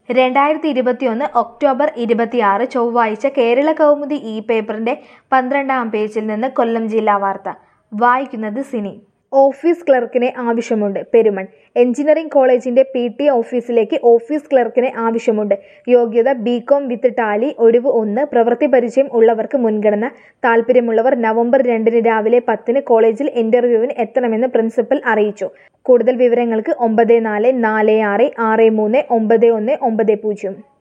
രണ്ടായിരത്തി ഇരുപത്തിയൊന്ന് ഒക്ടോബർ ഇരുപത്തിയാറ് ചൊവ്വാഴ്ച കേരള കൗമുദി ഇ പേപ്പറിന്റെ പന്ത്രണ്ടാം പേജിൽ നിന്ന് കൊല്ലം ജില്ലാ വാർത്ത വായിക്കുന്നത് സിനി ഓഫീസ് ക്ലർക്കിനെ ആവശ്യമുണ്ട് പെരുമൺ എഞ്ചിനീയറിംഗ് കോളേജിന്റെ പി ടി ഓഫീസിലേക്ക് ഓഫീസ് ക്ലർക്കിനെ ആവശ്യമുണ്ട് യോഗ്യത ബി കോം വിത്ത് ടാലി ഒഴിവ് ഒന്ന് പ്രവൃത്തി പരിചയം ഉള്ളവർക്ക് മുൻഗണന താല്പര്യമുള്ളവർ നവംബർ രണ്ടിന് രാവിലെ പത്തിന് കോളേജിൽ ഇന്റർവ്യൂവിന് എത്തണമെന്ന് പ്രിൻസിപ്പൽ അറിയിച്ചു കൂടുതൽ വിവരങ്ങൾക്ക് ഒമ്പത് നാല് നാല് ആറ് ആറ് മൂന്ന് ഒമ്പത് ഒന്ന് ഒമ്പത് പൂജ്യം